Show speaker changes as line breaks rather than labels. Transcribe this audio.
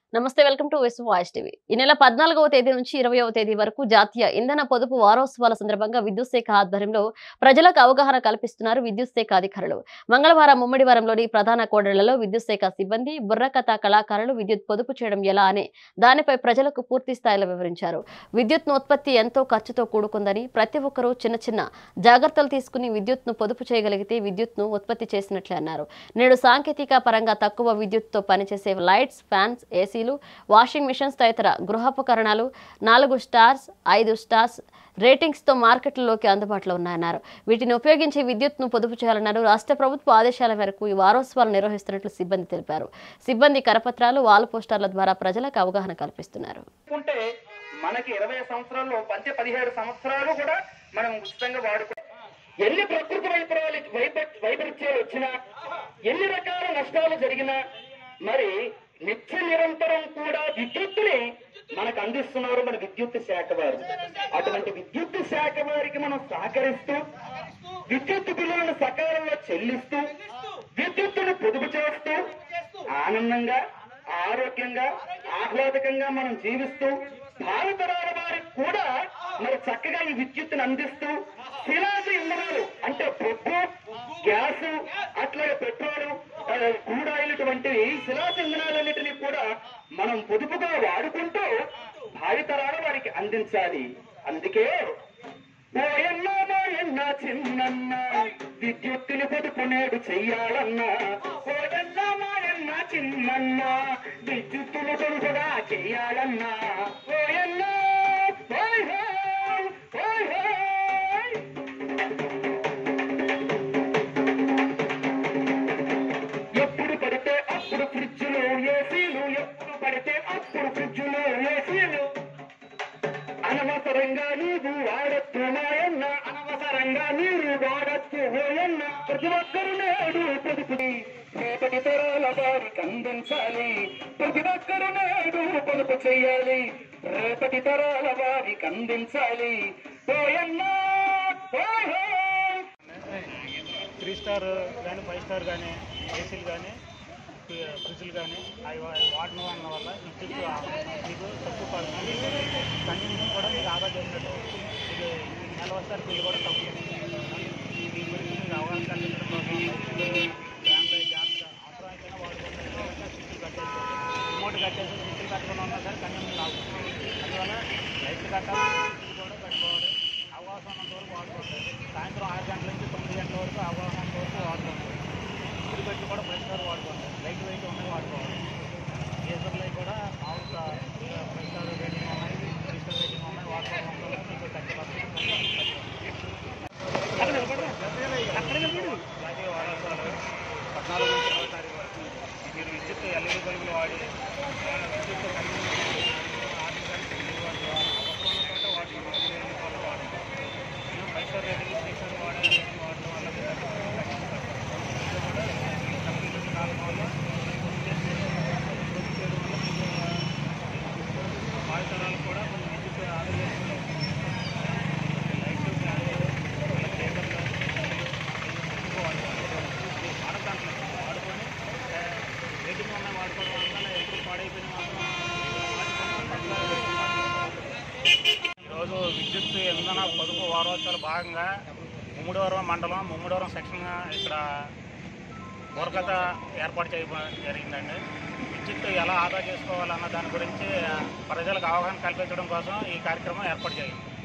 నమస్తే welcome to వెస్ voice TV ఈ నెల పద్నాలుగవ తేదీ నుంచి ఇరవయవ తేదీ వరకు జాతీయ ఇంధన పొదుపు వారోత్సవాల సందర్భంగా విద్యుత్ శాఖ ఆధ్వర్యంలో ప్రజలకు అవగాహన కల్పిస్తున్నారు విద్యుత్ శాఖ అధికారులు మంగళవారం ముమ్మడివారంలోని ప్రధాన కోడళ్లలో విద్యుత్ శాఖ సిబ్బంది బుర్రకథ కళాకారులు విద్యుత్ పొదుపు చేయడం ఎలా అనే దానిపై ప్రజలకు పూర్తి స్థాయిలో వివరించారు విద్యుత్ను ఉత్పత్తి ఎంతో ఖర్చుతో కూడుకుందని ప్రతి ఒక్కరూ చిన్న చిన్న జాగ్రత్తలు తీసుకుని విద్యుత్ను పొదుపు చేయగలిగితే విద్యుత్ను ఉత్పత్తి చేసినట్లే అన్నారు నేడు సాంకేతిక పరంగా తక్కువ విద్యుత్తో పనిచేసే లైట్స్ ఫ్యాన్స్ ఏసీలు వాషింగ్ మిషన్స్ తదితర గృహోపకరణాలు నాలుగు స్టార్స్ ఐదు స్టార్స్ రేటింగ్స్తో మార్కెట్లలోకి అందుబాటులో ఉన్నాయన్నారు వీటిని ఉపయోగించి విద్యుత్ను పొదుపు చేయాలన్నారు రాష్ట్ర ప్రభుత్వ ఆదేశాల మేరకు ఈ వారోత్సవాలు నిర్వహిస్తున్నట్లు సిబ్బంది తెలిపారు సిబ్బంది కరపత్రాలు వాల్ పోస్టర్ల ద్వారా ప్రజలకు అవగాహన కల్పిస్తున్నారు
చూసుకుంటే మనకి ఇరవై సంవత్సరాల్లో పంచే పదిహేడు సంవత్సరాలు కూడా మనం ఉచితంగా వాడుకో ఎన్ని ప్రకృతి వైపరాలు వైప- వైపరీత్యాలు వచ్చినా ఎన్ని రకాల నష్టాలు జరిగినా మరి నిత్య నిరంతరం కూడా విద్యుత్తుని మనకు అందిస్తున్నారు మన విద్యుత్ శాఖ వారు అటువంటి విద్యుత్ శాఖ వారికి మనం సహకరిస్తూ విద్యుత్ బిల్లులను సకాలంలో చెల్లిస్తూ విద్యుత్తును పొదుపు చేస్తూ ఆనందంగా ఆరోగ్యంగా ఆహ్లాదకంగా మనం జీవిస్తూ భావితరాల వారికి కూడా మరి చక్కగా ఈ విద్యుత్తును అందిస్తూ శిలాజ ఇంధనాలు అంటే బొగ్గు గ్యాస్ అట్లాగే పెట్రోల్ ఆ, క్రూడ్ ఆయిల్ వంటివి శిలాజ ఇంధనాలన్నిటినీ కూడా మనం పొదుపుగా వాడుకుంటూ భావితరాల వారికి అందించాలి అందుకే ఓయన్న మాయన్న చిన్నన్న విద్యుత్తుని పొదుపు నేడు చెయ్యాలన్నా ఓయన్న మాయన్న చిన్నన్న విద్యుత్తుని పొదుపుగా చెయ్యాలన్నా ఓయన్న ఓయ్ హోయ్, ఓయ్ హోయ్. ఎప్పుడు పడితే అప్పుడు ఫ్రిడ్జ్లు ఏసీలు ఎప్పుడు పడితే అప్పుడు ఫ్రిడ్జ్లు ఏసీలు అనవసరంగా నీవు వాడచ్చు మాయన్న అనవసరంగా నీరు వాడచ్చు ఓయన్న ప్రతి ఒక్కరు నేడు పొదుపు రేపటి తరాల వారికి అందించాలి ప్రతి ఒక్కరు నేడు పొదుపు చేయాలి రేపటి తరాల వారికి అందించాలి ఓయన్న ఓయ్ హోయ్.
త్రీ స్టార్ కానీ ఫైవ్ స్టార్ కానీ ఏసీలు కానీ ఫ్రిడ్జ్లు కానీ అవి వా- వాడడం వల్ల వల్ల విద్యుత్ ఆ- మీకు తక్కువ పడుతుంది కన్యూమ్ కూడా మీకు ఆదా చేసినట్టు ఇది నెల వస్తారు బిల్లు కూడా తక్కువ దీని గురించి మీకు అవగాహన కల్పించడం కోసం ఫ్యాన్లు జాగ్రత్త అవసరమైతేనే వాడుకుంటే స్విచ్లు కట్టేసి రిమోట్ కట్టేసి స్విచ్లు కట్టకుండా ఉన్నా సరే కన్యూమ్ లాగుతుంది అందువల్ల లైట్లు కట్టాలి స్విచ్లు కూడా పెట్టుకోవాలి అవకాశం ఉన్నంత వరకు వాడుకోవాలి సాయంత్రం ఆరు గంటల నుంచి తొమ్మిది గంటల వరకు అవగాహన ఉన్నంత వరకు వాడుకోవాలి ఇప్పుడు పెట్టి కూడా ఫ్రెష్ గారు వాడుకోవాలి లైట్ వెయిట్ ఉన్నాయి వాడుకోవాలి గీజర్లు అవి కూడా మామూలుగా ఫ్రెష్ గారు రేటింగ్ ఉన్నాయి ఫ్రెష్ రేటింగ్ ఉన్నాయి వాడుకోవడం వల్ల మీకు థర్టీ పర్సెంట్ అలాగే వారోత్సవాలు పద్నాలుగు నుంచి ఇరవై తారీఖు వరకు మీరు విద్యుత్ ఎల్ఈడి బల్బులు వాడి విద్యుత్ కలిగి ఆర్థికానికి బిల్లు వాడి అవసరం వాటి వల్ల వాడండి five star rating three star వాడే రేటింగ్ వాడడం వల్ల మీకు అది కూడా కంపెనీలు రావడం వల్ల పొదుపు చేసే పొదుపు చేయడం వల్ల మీకు భావితరాలు కూడా కొన్ని విద్యుత్ ఆదా చేసుకుని లైట్లు ఫ్యాన్లు కేబుల్ వాడకంటే వాడుకొని రేటింగ్ ఉన్నాయి వాడుకోవడం వల్ల ఎప్పుడు పాడైపోయిన మాత్రం ఈరోజు విద్యుత్ ఇంధన పొదుపు వారోత్సవాల భాగంగా ముమ్మడివరం మండలం ముమ్మడివరం సెక్షన్ ఇక్కడ బుర్రకథ ఏర్పాటు చేయడం జరిగిందండి విద్యుత్ ఎలా ఆదా చేసుకోవాలన్న దాని గురించి ప్రజలకు అవగాహన కల్పించడం కోసం ఈ కార్యక్రమం ఏర్పాటు చేయండి